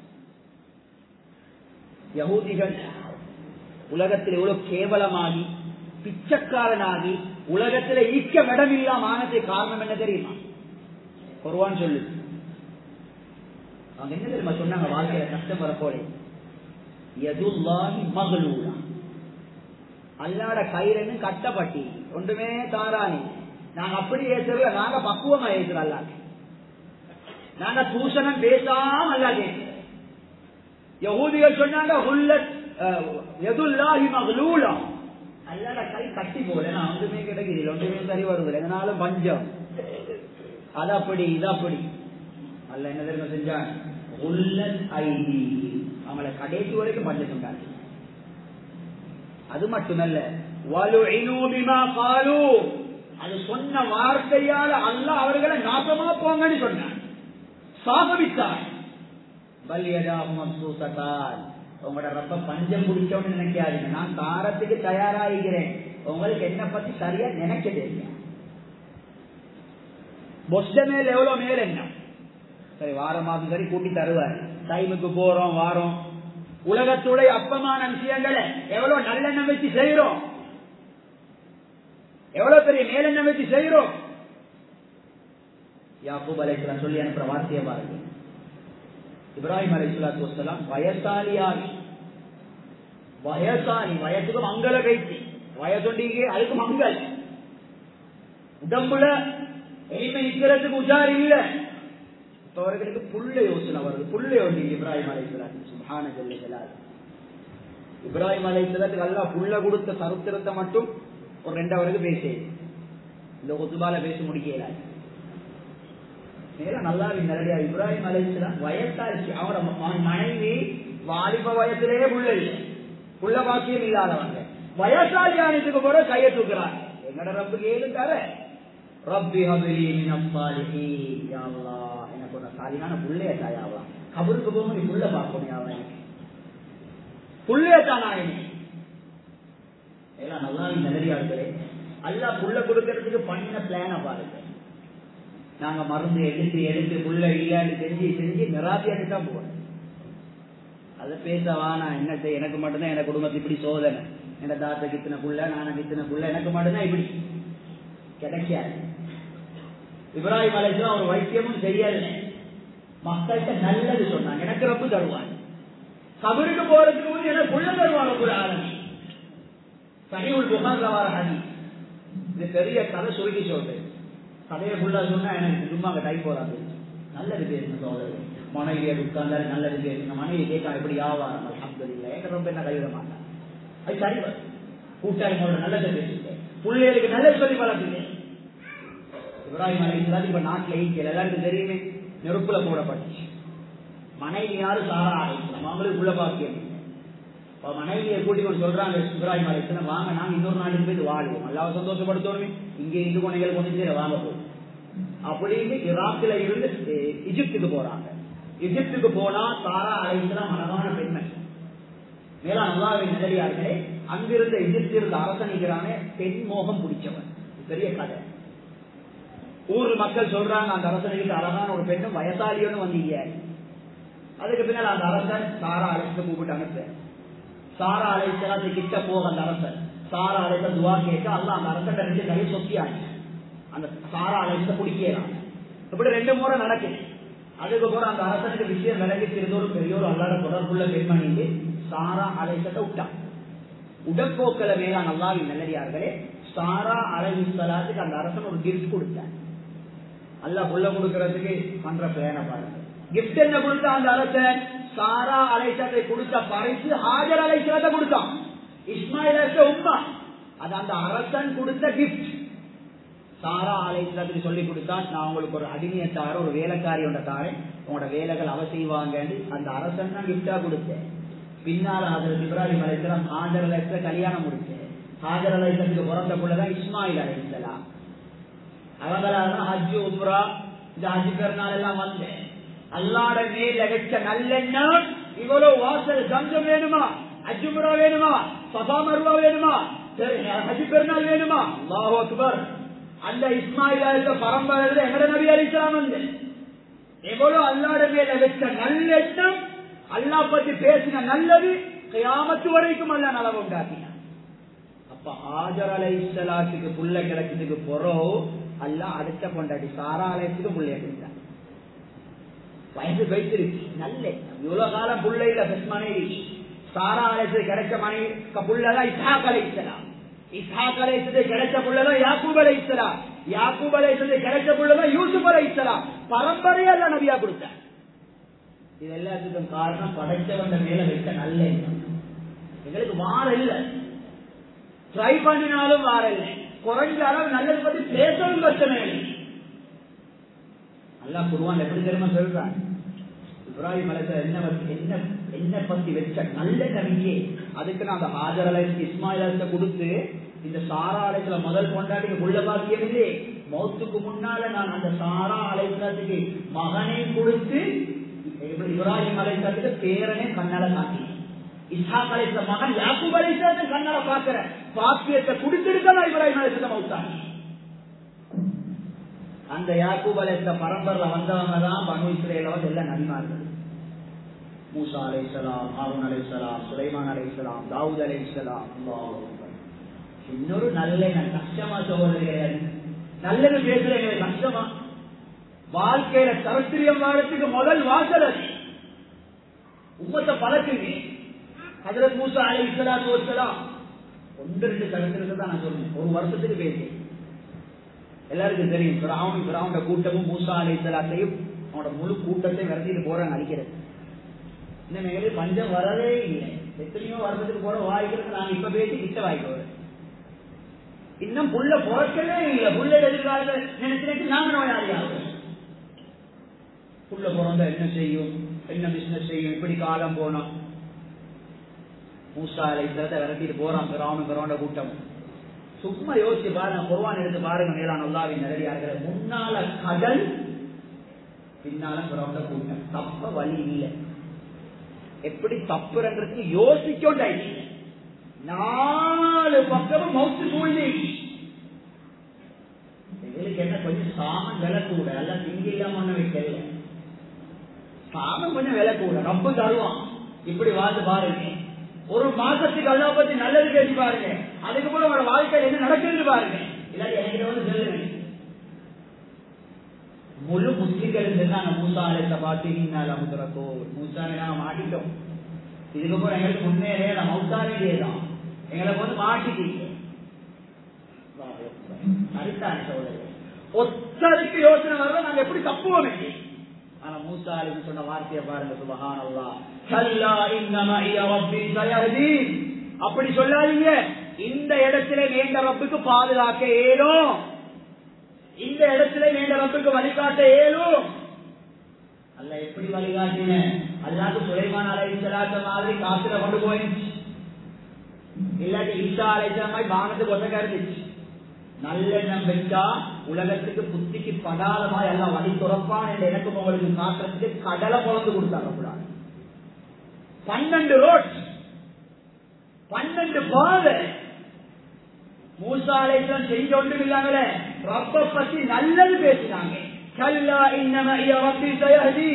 யகூதிகள் உலகத்தில் எவ்வளவு கேவலமாகி பிச்சைக்காரனாகி உலகத்துல ஈக்க இடமில்லாம ஆனது காரணம் என்ன தெரியுமா குருவான் சொல்லு அவங்க என்ன தெரியுமா சொன்னாங்க வாழ்க்கையில கஷ்டம் வரப்போலே எதுல்லாஹி மகளூலா அல்லாட கயிறுன்னு கட்டப்பட்டி ஒன்றுமே தாராணி நாங்க அப்படி ஏசுறல நாங்க பக்குவமா ஏசுறோம் அல்லாக்கு நாங்க தூஷணம் பேசாம அல்லா கேட்கிறோம் யகூதிகள் சொன்னாங்க ஹுல்லத் எதுல்லாஹி மகளூலா அல்லாட கை கட்டி போல நான் ஒன்றுமே கிடைக்குது ஒன்றுமே சரி வருது எதனாலும் பஞ்சம் அது அப்படி இது அப்படி அல்ல என்ன தெரியுமா செஞ்சான் உள்ளன் ஐடி அவங்கள கடைசி வரைக்கும் பஞ்சம் செஞ்சாங்க அது மட்டுமல்ல அது சொன்ன வார்த்தையால அல்ல அவர்களை நாசமா போங்கன்னு சொன்னான் சாபவித்தார் உங்களோட ரப்ப பஞ்சம் குடிச்சோன்னு நினைக்காதீங்க நான் தாரத்துக்கு தயாராகிறேன் உங்களுக்கு என்ன பத்தி சரியா நினைக்க தெரியும் பொஸ்ட மேல எவ்வளவு மேல என்ன சரி வாரமாவது சரி கூட்டி தருவார் டைமுக்கு போறோம் வாரோம் உலகத்துடைய அப்பமான விஷயங்களை எவ்வளவு நல்லெண்ணம் வச்சு செய்யறோம் எவ்வளவு பெரிய மேலெண்ணம் வச்சு செய்யறோம் யாக்கூப் அலைசலாம் சொல்லி அனுப்புற வார்த்தையை பாருங்க இப்ராஹிம் அலைசலாத்து வசலாம் வயசாலியாகி வயசாலி வயசுக்கு மங்கள வைத்தி வயசுண்டிக்கு அதுக்கு மங்கள் உடம்புல எளிமை நிக்கிறதுக்கு உஜார் இல்ல அவர்களுக்கு புள்ள யோசனை வருது புள்ள யோசனை இப்ராஹிம் அலைசலாத்து சுபான ஜெல்லாது இப்ராஹிம் அலைசலாத்துக்கு அல்லா புள்ள கொடுத்த சரித்திரத்தை மட்டும் ஒரு ரெண்டு அவருக்கு பேசே இந்த ஒத்துபால பேச முடிக்கலாது மேல நல்லா நேரடியா இப்ராஹிம் அலைசலாம் வயசாச்சு அவரோட மனைவி வாலிப வயசுலேயே புள்ள இல்லை புள்ள பாக்கியம் இல்லாதவங்க வயசாலி ஆனதுக்கு போற கையை தூக்குறாங்க எங்கட ரப்பு கேளு தர ரப்பி ஹபிலி மினம் சாலிஹீன் யா அல்லாஹ் எனக்கு ஒரு சாலியான புள்ளைய தாயாவா கபருக்கு போக நீ புள்ள பார்க்கணும் யாவா எனக்கு புள்ளைய தானா எல்லாம் நல்லா நல்லடியா இருக்கிறே அல்லா புள்ள கொடுக்கறதுக்கு பண்ண பிளான பாருங்க நாங்க மருந்து எடுத்து எடுத்து புள்ள இல்லன்னு செஞ்சு செஞ்சு நிராபியாட்டு தான் போவோம் அதை பேசவா நான் என்ன செய்ய எனக்கு மட்டும்தான் என் குடும்பத்தை இப்படி சோதனை என் தாத்த கித்தின புள்ள நான கித்தின புள்ள எனக்கு மட்டும்தான் இப்படி கிடைக்காது இப்ராஹிம் அலைஸ்லாம் ஒரு வைத்தியமும் செய்யல மக்கள்கிட்ட நல்லது சொன்னாங்க எனக்கு ரப்பு தருவாங்க கபருக்கு போறதுக்கு முன் எனக்கு புள்ள தருவாங்க கூட ஆரம்பி சனிவுள் புகார் ஹதி இது பெரிய கதை சொல்லி சொல்றேன் கதையை ஃபுல்லா சொன்னா எனக்கு சும்மா அங்க டைப் போறாங்க நல்லது பேசுங்க சோதரர் மனைவியை உட்கார்ந்தாரு நல்லது பேசுங்க மனைவி கேட்கா எப்படி வியாபாரம் அலமதுல்ல ஏக ரொம்ப என்ன கைவிட மாட்டான் அது சரி கூட்டாளிகளோட நல்லதை பேசுங்க பிள்ளைகளுக்கு நல்லது சொல்லி வளர்த்துங்க இப்ராஹிம் அலைஹிஸ்ஸலாம் இப்ப நாட்டுல ஈக்கியல் எல்லாருக்கும் தெரியுமே நெருப்புல போடப்பட்டுச்சு மனைவி யாரு சாரா அலைஹிஸ்ஸலாம் அவங்களுக்கு உள்ள பாக்கியம் இப்ப மனைவியை கூட்டி கொண்டு சொல்றாங்க இப்ராஹிம் அலைஹிஸ்ஸலாம் வாங்க நாங்க இன்னொரு நாட்டுக்கு போய் வாழ்வோம் அல்லாஹ் சந்தோஷப்படுத்தணுமே இங்கே இந்து கொனைகள் கொண்டு சேர வாங்க போய் அப்படின்னு ஈராக்ல இருந்து இஜிப்துக்கு போறாங்க எகிப்துக்கு போனா சாரா அலைஹிஸ்ஸலாம் அழகான பெண்மணி மேலா நல்லாவின் நிலையார்களே அங்கிருந்த எகிப்து இருந்த அரசனிக்கிறானே பெண் மோகம் பிடிச்சவன் பெரிய கதை ஊர் மக்கள் சொல்றாங்க அந்த அரசனுக்கு அழகான ஒரு பெண்ணும் வயசாலியோன்னு வந்தீங்க அதுக்கு பின்னால் அந்த அரசன் சாரா அழைத்து கூப்பிட்டு அனுப்ப சாரா அழைச்சலாத்து கிட்ட போக அந்த அரசன் சாரா அழைத்த துவா கேட்க அல்ல அந்த அரசன் ரெண்டு கை சொத்தியாங்க அந்த சாரா அழைத்த குடிக்கிறான் இப்படி ரெண்டு முறை நடக்குது அதுக்கு போற அந்த அரசனுக்கு விஷயம் விலகி தெரிந்த ஒரு பெரிய ஒரு அல்லாட தொடர்புள்ள பெண்மணிக்கு சாரா அழைச்சத்தை விட்டான் உடற்போக்கல மேலா நல்லாவின் நல்லடியார்களே சாரா அலைஹிஸ்ஸலாத்துக்கு அந்த அரசன் ஒரு கிஃப்ட் கொடுத்தார் அல்ல புள்ள கொடுக்கறதுக்கு பண்ற பிளான பாருங்க கிஃப்ட் என்ன கொடுத்தா அந்த அரசன் சாரா அலைசத்தை கொடுத்த பரிசு ஹாஜர் அலைசத்தை கொடுத்தான் இஸ்மாயில் உம்மா அது அந்த அரசன் கொடுத்த கிஃப்ட் சாரா அலைசத்துக்கு சொல்லி கொடுத்தான் நான் உங்களுக்கு ஒரு அடிமையை தார ஒரு வேலைக்காரி ஒன்ற தாரேன் உங்களோட வேலைகள் அவ செய்வாங்கன்னு அந்த அரசன் தான் கிஃப்டா கொடுத்தேன் பின்னால் அதில் இப்ராஹிம் அலைசலாம் ஹாஜர் அலைசல கல்யாணம் முடிச்சேன் ஹாஜர் அலைசத்துக்கு பிறந்த பிள்ளைதான் இஸ்மாயில் அலைசலாம் அவங்களால ஹஜ்ஜு உம்ரா இந்த ஹஜ்ஜு பெருநாள் எல்லாம் வந்தேன் அல்லாட மேல் அகச்ச நல்லெண்ணம் இவ்வளவு வாசல் சங்கம் வேணுமா அஜுமுரா வேணுமா சபா மருவா வேணுமா ஹஜ்ஜு பெருநாள் வேணுமா அல்லாஹ் அக்பர் அந்த இஸ்மாயில பரம்பரையில எங்கட நபி அலிஸ்லாம் வந்து எவ்வளவு அல்லாட மேல வச்ச நல்லெண்ணம் அல்லா பத்தி பேசின நல்லது கியாமத்து வரைக்கும் அல்ல நலவு உண்டாக்கினான் அப்ப ஆஜர் அலை இஸ்லாத்துக்கு புள்ள கிடைச்சதுக்கு பொறோ அல்ல அடுத்த கொண்டாடி சாரா அலையத்துக்கு புள்ளைய கிடைச்சான் வயசு வைத்திருக்கு நல்ல இவ்வளவு காலம் புள்ள இல்ல பெஸ் மனைவி சாரா அலைச்சது கிடைச்ச மனைவி புள்ளதான் இசாக் அலை இஸ்லாம் இசாக் அலைச்சது கிடைச்ச புள்ளதான் யாக்கூப் அலை இஸ்லாம் யாக்கூப் அலைச்சது கிடைச்ச புள்ளதான் யூசுப் அலை இஸ்லாம் பரம்பரையல்ல நபியா கொடுத்தார் இது எல்லாத்துக்கும் காரணம் படைச்சவங்க மேல வைக்க நல்ல எண்ணம் எங்களுக்கு வார இல்ல ட்ரை பண்ணினாலும் வார இல்லை குறைஞ்ச அளவு நல்லது பத்தி பேசவும் பிரச்சனை இல்லை நல்லா குருவான் எப்படி தெரியுமா சொல்றான் இப்ராஹிம் அலைச என்ன என்ன என்ன பத்தி வச்ச நல்ல நம்பிக்கை அதுக்கு நான் அந்த ஹாஜர் அலைக்கு இஸ்மாயில் அலைச கொடுத்து இந்த சாரா அலைத்துல முதல் கொண்டாடி உள்ள பாக்கியம் இல்லையே மௌத்துக்கு முன்னால நான் அந்த சாரா அலைத்துக்கு மகனை கொடுத்து இப்ராஹிம் அலைத்துக்கு பேரனே கண்ணால காட்டினேன் இஸ்ஹாக் அலைத்த மகன் யாக்கூப் அலைத்த கண்ணால பாக்குற பாக்கியத்தை குடித்திருக்கலாம் இப்ராஹிம் அலைத்த மௌத்தாங்க அந்த யாக்கூப் அலைத்த பரம்பரில் வந்தவங்க தான் பனு இஸ்ரேலோட எல்லாம் நபிமார்கள் மூசா அலை இஸ்லாம் ஹாரூன் அலை இஸ்லாம் சுலைமான் அலை இஸ்லாம் தாவூத் அலை இஸ்லாம் இன்னொரு நல்ல கஷ்டமா சோதனைகள் நல்லது பேசுறீங்க கஷ்டமா வாழ்க்கையில சரஸ்திரியம் வாழத்துக்கு முதல் வாசல் அது உம்மத்தை பழக்குங்க அதுல மூசா அலை இஸ்லாத்து வச்சலாம் ஒன்று ரெண்டு கருத்துருக்கு தான் நான் சொல்லுவேன் ஒரு வருஷத்துக்கு பேசி எல்லாருக்கும் தெரியும் பிராவன் பிராவன கூட்டமும் மூசா அலை இஸ்லாத்தையும் அவனோட முழு கூட்டத்தையும் விரட்டிட்டு போறாங்க அடிக்கிறது இந்த மேலே பஞ்சம் வரவே இல்லை எத்தனையோ வருஷத்துக்கு போற வாய்க்கிறது நான் இப்ப பேசி கிட்ட வாய்க்கு இன்னும் புள்ள பிறக்கவே இல்லை புள்ள எதிர்காலத்தில் நினைச்சு நாம நோயாளி ஆகும் புள்ள பிறந்தா என்ன செய்யும் என்ன பிசினஸ் செய்யும் இப்படி காலம் போனோம் மூசா அலைத்தத்தை விரட்டிட்டு போறான் பிராவன் பிறவண்ட கூட்டம் சும்மா யோசிச்சு பாருங்க குர்வான் எடுத்து பாருங்க மேலான நல்லாவின் நேரடியாக முன்னால கடல் பின்னால பிறவண்ட கூட்டம் தப்ப வழி இல்லை எப்படி தப்புறன்றதுக்கு யோசிக்கொண்டா இல்லை நாலு பக்கமும் மவுத்து சூழ்நிலை எங்களுக்கு என்ன கொஞ்சம் சாமன் விலை கூட எல்லாம் திங்க இல்லாம ஒண்ணு வைக்கல சாமன் கொஞ்சம் விலை கூட ரொம்ப தருவான் இப்படி வாழ்ந்து பாருங்க ஒரு மாசத்துக்கு அல்லா பத்தி நல்லது பேசி பாருங்க அதுக்கு கூட உங்களோட வாழ்க்கையில் என்ன நடக்குதுன்னு பாருங்க இல்லாட்டி எனக்கு வந்து சொல்லுங்க முழு முஸ்லிம்கள் இருந்தாங்க மூசா அழைத்த பாத்தீங்கன்னா அமுதுறக்கோ மூசாவை நாங்க மாட்டிட்டோம் இதுக்கப்புறம் எங்களுக்கு முன்னேறே நான் மௌசாவே தான் எங்களை வந்து மாட்டிட்டீங்க சரித்தான சோழர் ஒத்தருக்கு யோசனை வர நாங்க எப்படி தப்புவோம் ஆனா மூசா அலிக்கு சொன்ன வார்த்தையை பாருங்க சுபஹான் அல்லா கல்லா இன்னமா ரப்பி சயஹதி அப்படி சொல்லாதீங்க இந்த இடத்துல வேண்ட ரப்புக்கு பாதுகாக்க ஏலும் இந்த இடத்துல வேண்ட ரப்புக்கு வழிகாட்ட ஏலும் அல்ல எப்படி வழிகாட்டின அல்லாது சுலைமான் அலைசலாத்த மாதிரி காத்துல கொண்டு போயிருச்சு இல்லாட்டி ஈசா அலைசா மாதிரி வானத்துக்கு ஒசக்க இருந்துச்சு நல்லெண்ணம் வச்சா உலகத்துக்கு புத்திக்கு படாதமா எல்லாம் வழி துறப்பான் என்று எனக்கும் உங்களுக்கு காட்டுறதுக்கு கடலை குழந்து கொடுத்தாங்க பன்னெண்டு ரோட் பன்னெண்டு பாதை மூசாலைக்கும் செஞ்ச ஒன்றும் இல்லாமல ரப்ப பத்தி நல்லது பேசினாங்க கல்லா இன்னம ரப்பி சயஹதி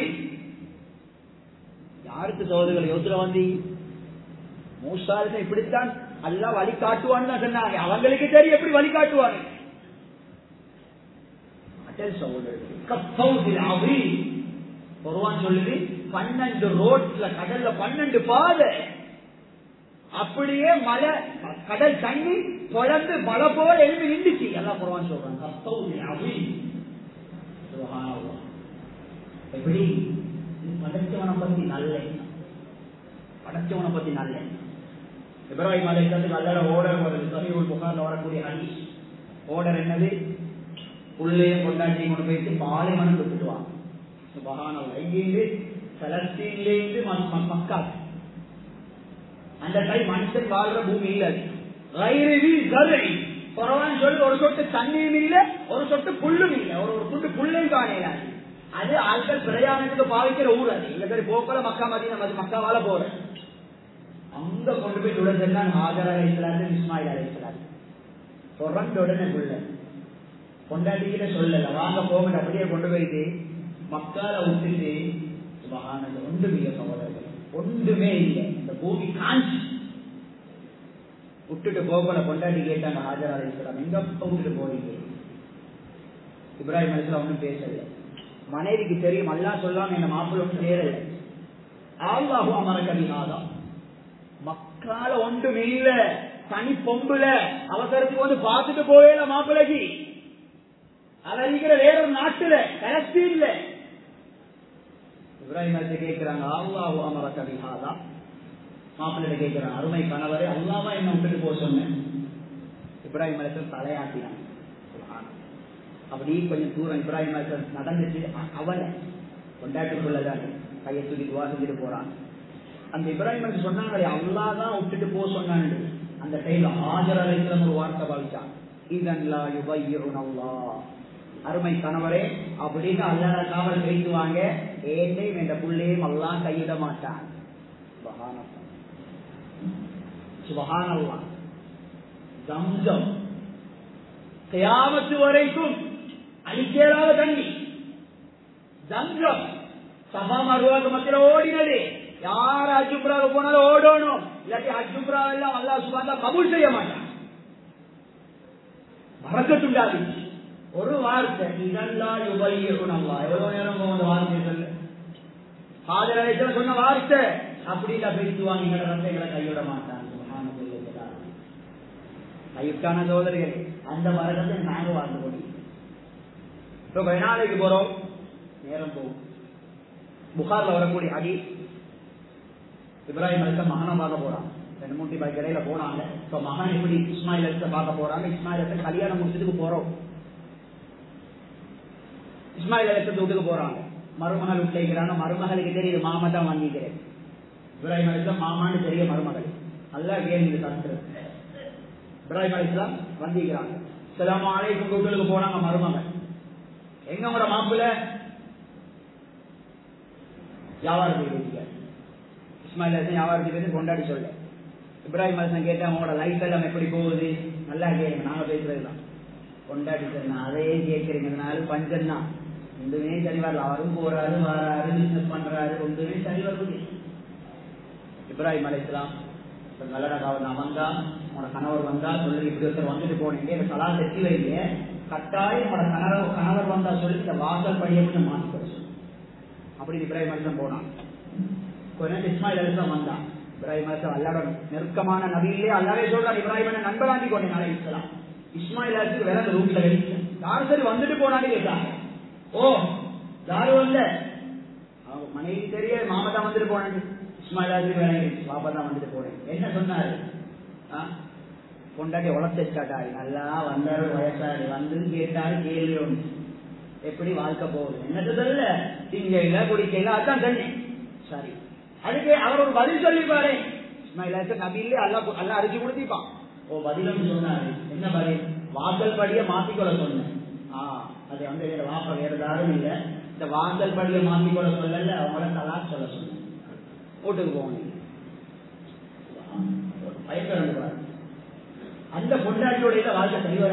யாருக்கு சோதர்கள் யோசனை வந்தி மூசாலுக்கு இப்படித்தான் அல்லா வழி காட்டுவான்னு தான் சொன்னாங்க அவங்களுக்கு தெரியும் எப்படி வழி காட்டுவாங்க சொல்லுது பன்னெண்டு ரோட்ல கடல்ல பன்னெண்டு பாதை அப்படியே மழை கடல் தண்ணி தொடர்ந்து மழை போல எழுதி நின்றுச்சு எல்லாம் குறவான் சொல்றாங்க எப்படி படைச்சவனை பத்தி நல்ல படைச்சவனை பத்தி நல்ல இப்ராஹிம் அலைக்கு நல்ல ஓடர் வருது சமீப புகார்ல வரக்கூடிய அடி ஓடர் என்னது புள்ளையும் கொண்டாட்டி கொண்டு போயிட்டு பாலைவனம் கொடுத்துடுவாங்க சுபகானம் இங்கிருந்து பலஸ்தீன்லேருந்து மக்கா அந்த டைம் மனுஷன் வாழ்ற பூமி இல்ல அது குறவான் சொல்லி ஒரு சொட்டு தண்ணியும் இல்ல ஒரு சொட்டு புல்லும் இல்ல ஒரு ஒரு துண்டு புல்லையும் காணையில அது ஆட்கள் பிரயாணத்துக்கு பாவிக்கிற ஊர் அது இல்ல சரி போக்கல மக்கா மதியம் அது மக்காவால போற அங்க கொண்டு போய் நுழைஞ்சான் ஹாஜர் அலைசலாத்து இஸ்மாயில் அலைசலாத்து தொடர்ந்து உடனே புள்ள கொண்டாடிக்கிட்ட சொல்லல வாங்க போங்க அப்படியே கொண்டு போயிட்டு மக்கால விட்டுட்டு சுபகானது ஒன்றுமே சகோதரர்கள் ஒன்றுமே இல்லை இந்த பூமி காஞ்சி விட்டுட்டு போகல கொண்டாடி கேட்டாங்க ஹாஜரா இருக்கிறாங்க எங்க விட்டுட்டு போறீங்க இப்ராஹிம் அலிஸ்லாம் ஒன்றும் பேசல மனைவிக்கு தெரியும் அல்லா சொல்லாம என்ன மாப்பிள்ள ஒன்றும் சேரல ஆல்லாஹு அமரக்கதிகாதம் மக்கால ஒன்றும் இல்ல தனி பொம்புல அவசரத்துக்கு வந்து பார்த்துட்டு போவேல மாப்பிள்ளைக்கு அதிகிற வேறொரு நாட்டுல பலஸ்தீன்ல இப்ராஹிம் அலிச கேட்கிறாங்க அல்லாஹு அமரக்கதிகாதா மாப்பிள்ளை கேட்கிறான் அருமை கணவரே அல்லாவா என்ன விட்டுட்டு போக சொன்னேன் இப்ராஹிம் அலிசன் தலையாட்டினான் அப்படி கொஞ்சம் தூரம் இப்ராஹிம் அலிசன் நடந்துச்சு அவனை கொண்டாட்டுக்குள்ளதான் கையை தூக்கி துவா செஞ்சுட்டு போறான் அந்த இப்ராஹிம் அலிசன் சொன்னாங்களே அல்லா தான் விட்டுட்டு போக சொன்னாங்க அந்த டைம்ல ஆஜர் அலிஸ்லாம் ஒரு வார்த்தை பாவிச்சான் இதன்லா யுபையுனல்லா அருமை கணவரே அப்படின்னு அல்லாத காவல் பேசுவாங்க ஏண்டையும் என்ற புள்ளையும் எல்லாம் கையிட மாட்டான் சுபகானல்லா ஜம்ஜம் கியாமத்து வரைக்கும் அழிக்கேறாத தண்ணி ஜம்ஜம் சபா மருவாக்கு மத்தியில ஓடினது யார் அஜுப்ராக போனாலும் ஓடணும் இல்லாட்டி அஜுப்ரா எல்லாம் அல்லா சுபாந்தா கபூல் செய்ய மாட்டான் மறக்கத்துண்டாது ஒரு வார்த்தை இதெல்லாம் யுபையகுணம்வா எவ்வளவு நேரம் போகுது வார்த்தை சொல்லு ஹாஜர் சொன்ன வார்த்தை அப்படி இல்ல பேசுவாங்க எங்களை ரத்தைகளை கைவிட மாட்டாங்க கையுட்டான சோதரிகள் அந்த மரகத்தை நாங்க வாழ்ந்து கொடி இப்ப பயனாளிக்கு போறோம் நேரம் போகும் புகார்ல வரக்கூடிய அடி இப்ராஹிம் அலிச மகனை பார்க்க போறான் ரெண்டு மூணு பாய் கடையில போனாங்க இப்ப மகன் எப்படி இஸ்மாயில் அலிச பார்க்க போறாங்க இஸ்மாயில் அலிச கல்யாணம் முடிச்சதுக்கு போறோம் இஸ்மாயில் அலிச வீட்டுக்கு போறாங்க மருமகள் விட்டுக்கிறாங்க மருமகளுக்கு தெரியுது மாமா தான் வாங்கிக்கிறேன் இப்ராஹிம் அலிஸ்லாம் மாமான்னு தெரிய மருமகள் அல்ல கேள்வி கருத்து இப்ராஹிம் அலிஸ்லாம் வந்திக்கிறாங்க சிலம் ஆலைக்கும் வீட்டுக்கு போனாங்க மருமகள் எங்க உங்களோட மாப்பிள்ள வியாபாரத்துக்கு போயிட்டீங்க இஸ்மாயில் அலிசன் வியாபாரத்துக்கு போய் கொண்டாடி சொல்ல இப்ராஹிம் அலிசன் கேட்டா உங்களோட லைஃப் எல்லாம் எப்படி போகுது நல்லா கேளுங்க நாங்க பேசுறது தான் கொண்டாடி சொன்னா அதையே கேட்கறீங்க பஞ்சம் தான் ஒன்றுமே சரி வரல அவரும் போறாரு வராரு பிசினஸ் பண்றாரு ஒன்றுமே சரி வருது இப்ராஹிம் அலி இஸ்லாம் நல்லடா நான் வந்தா உனோட கணவர் வந்தா சொல்லி இப்படி ஒருத்தர் வந்துட்டு போனீங்க இந்த கலா செட்டி வைங்க கட்டாயம் உங்களோட கணவர் கணவர் வந்தா சொல்லி இந்த வாசல் படியை கொஞ்சம் மாற்றி சொல்லு அப்படி இப்ராஹிம் அலிஸ்லாம் போனான் கொஞ்ச நேரம் இஸ்மாயில் அலிஸ்லாம் வந்தான் இப்ராஹிம் அலிஸ்லாம் அல்லாட நெருக்கமான நபியிலே அல்லாவே சொல்றான் இப்ராஹிம் நண்பராண்டி கொண்டேன் அலை இஸ்லாம் இஸ்மாயில் அலிஸ்க்கு வேற அந்த ரூட்ல வெளிச்சு யாரும் சரி வந்துட்டு போனான்னு கேட்டாங்க ஓ யாரும் இல்ல அவங்க மனைவி தெரிய மாமா தான் வந்துட்டு போனேன் இஸ்மாயிலாஜி வேலை பாப்பா தான் வந்துட்டு போனேன் என்ன சொன்னாரு கொண்டாட்டி உழச்சாட்டாரு நல்லா வந்தாரு வயசாரு வந்து கேட்டாரு கேள்வி ஒன்று எப்படி வாழ்க்கை போகுது என்னது சொல்ல திங்க இல்ல குடிக்க இல்ல அதான் சொன்னேன் சரி அதுக்கு அவர் ஒரு பதில் சொல்லிப்பாரு இஸ்மாயிலாச்சு நபியிலே அல்லா அல்லா அரிச்சு கொடுத்திப்பான் ஓ பதிலும் சொன்னாரு என்ன பதில் வாசல் படிய மாத்திக்கொள்ள சொன்னேன் ஆஹ் அது வந்து வேற வாப்ப வேற யாரும் இல்ல இந்த வாசல் படிய மாத்திக்கொள்ள சொல்லல அவங்கள தலா சொல்ல சொன்னேன் வீட்டுக்கு போகணும் பயங்கரம் அந்த பொண்டாட்டியோட வாழ்க்கை சரிவர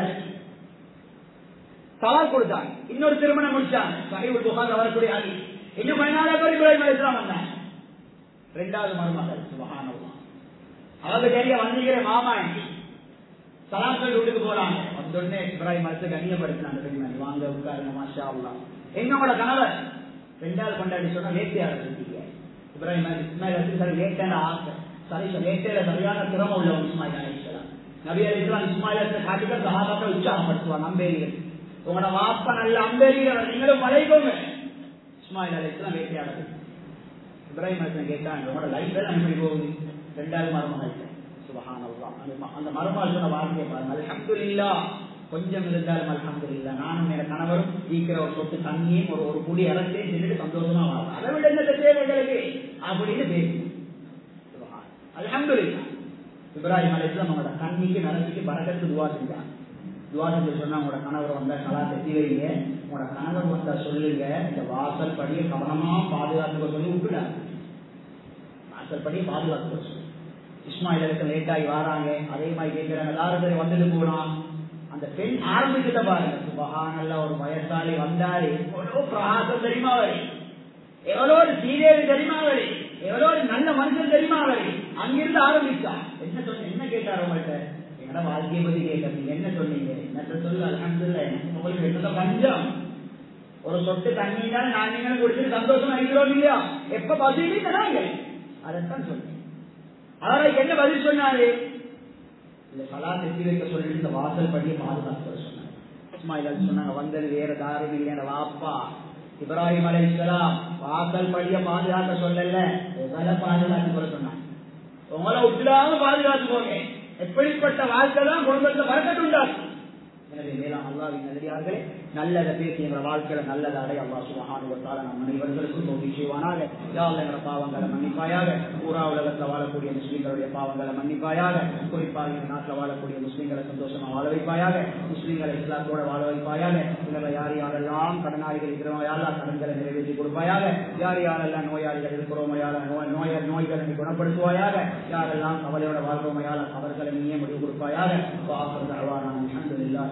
தலா கொடுத்தாங்க இன்னொரு திருமணம் முடிச்சாங்க சஹீபுல் புகார் வரக்கூடிய ஆதி இன்னும் பதினாலு பேர் இப்ராஹிம் அலிஸ்லாம் வந்தாங்க ரெண்டாவது மருமகள் சுபஹானல்லாஹ் அவங்க தெரிய வந்தீங்கிற மாமா சலாம்கள் வீட்டுக்கு போறாங்க வந்தோடனே இப்ராஹிம் அலிச கண்ணியப்படுத்தினாங்க பெண்மணி வாங்க உட்காருங்க மாஷா அல்லா எங்களோட கணவர் ரெண்டாவது கொண்டாடி சொன்னா வேட்டையாட செஞ்சீங்க இப்ராஹிம் அலி இஸ்மாயில் அலி சார் வேட்டையான ஆசை சரி வேட்டையில சரியான திறமை உள்ளவங்க இஸ்மாயில் அலி இஸ்லாம் நபி அலி இஸ்லாம் இஸ்மாயில் அலி காட்டிக்க சகாபாக்கள் உற்சாகப்படுத்துவாங்க அம்பேரிகள் உங்களோட வாப்பா நல்ல அம்பேரிகள் நீங்களும் பழகிக்கோங்க இஸ்மாயில் அலி இஸ்லாம் வேட்டையாடுறது இப்ராஹிம் அலிஸ்லாம் கேட்டாங்க உங்களோட லைஃப் எல்லாம் எப்படி போகுது ரெண்டாவது மருமகள் சுபஹானல்லாஹ் அந்த மருமகள் சொன்ன வார்த்தையை பாருங்க அல்ஹம்துலில்லா கொஞ்சம் இருந்தாலும் அல்ஹம்துலில்லா நானும் என் கணவரும் ஈக்கிற ஒரு சொத்து தண்ணியும் ஒரு ஒரு குடி அரசையும் செஞ்சுட்டு சந்தோஷமா வாழும் அதை விட என்ன தேவைகளுக்கு அப்படின்னு பேசி அல்ஹம்துலில்லா இப்ராஹிம் அலிஸ்லாம் அவங்களோட கண்ணிக்கு நரம்பிக்கு பறக்கத்து துவா செஞ்சாங்க துவா செஞ்சு சொன்னா உங்களோட கணவர் வந்தா கலா கட்டி வைங்க உங்களோட கணவர் வந்தா சொல்லுங்க இந்த வாசல் படியை கவனமா பாதுகாத்துக்க சொல்லி விட்டுடாங்க வாசல் படியை பாதுகாத்துக்க சொல்லி இஸ்மாயில் லேட் ஆகி வராங்க அதே மாதிரி கேட்கிறாங்க எல்லாரும் சரி வந்துட்டு போனா அந்த பெண் ஆரம்பிக்கிட்ட பாருங்க சுபகானல்ல ஒரு வயசாளி வந்தாரு எவ்வளவு பிரகாசம் தெரியுமா அவரு எவ்வளவு ஒரு சீரேவி தெரியுமா அவரு எவ்வளவு ஒரு நல்ல மனுஷன் தெரியுமா அவரு அங்கிருந்து ஆரம்பிச்சா என்ன சொன்ன என்ன கேட்டாரு உங்கள்கிட்ட என்னோட வாழ்க்கையை பத்தி கேட்கறீங்க என்ன சொன்னீங்க என்னத்த சொல்ல அலமதுல்ல உங்களுக்கு என்னத பஞ்சம் ஒரு சொட்டு தண்ணி தான் நான் நீங்களும் குடிச்சு சந்தோஷமா இருக்கிறோம் இல்லையா எப்ப பசிக்கு நாங்கள் அதைத்தான் சொன்னேன் அவரை என்ன பதில் சொன்னாரு இந்த சலா எத்தி வைக்க சொல்லிட்டு இந்த வாசல் படியை பாதுகாக்க சொன்னாங்க இஸ்மாயில் சொன்னாங்க வந்தது வேற தாரும் இல்லையான வாப்பா இப்ராஹிம் அலை இஸ்லாம் வாசல் படிய பாதுகாக்க சொல்லல உங்களை பாதுகாத்து போல சொன்னாங்க உங்களை விட்டுடாம பாதுகாத்து போங்க எப்படிப்பட்ட வாழ்க்கை தான் குடும்பத்தில் வரக்கட்டு உண்டாகும் எனவே மேலாம் அல்லாவின் நல்லடியார்களே நல்லதை பேசி எங்களை வாழ்க்கையில நல்லதை அடைய அல்லா சுபஹானுவத்தால நம் அனைவர்களுக்கும் தோல்வி செய்வானாக யாழ் எங்களை பாவங்களை மன்னிப்பாயாக பூரா உலகத்தில் வாழக்கூடிய முஸ்லீம்களுடைய பாவங்களை மன்னிப்பாயாக குறிப்பாக இந்த நாட்டில் வாழக்கூடிய முஸ்லீம்களை சந்தோஷமா வாழ வைப்பாயாக முஸ்லீம்களை இஸ்லாத்தோட வாழ வைப்பாயாக இவர்கள் யார் யாரெல்லாம் கடனாளிகள் இருக்கிறோமோ யாரெல்லாம் கடன்களை நிறைவேற்றி கொடுப்பாயாக யார் யாரெல்லாம் நோயாளிகள் இருக்கிறோமோ யார நோய் நோய நோய்களை நீ குணப்படுத்துவாயாக யாரெல்லாம் கவலையோட வாழ்றோமோ யார அவர்களை நீயே முடிவு கொடுப்பாயாக வாசல் அல்வானா அலமதுல்லா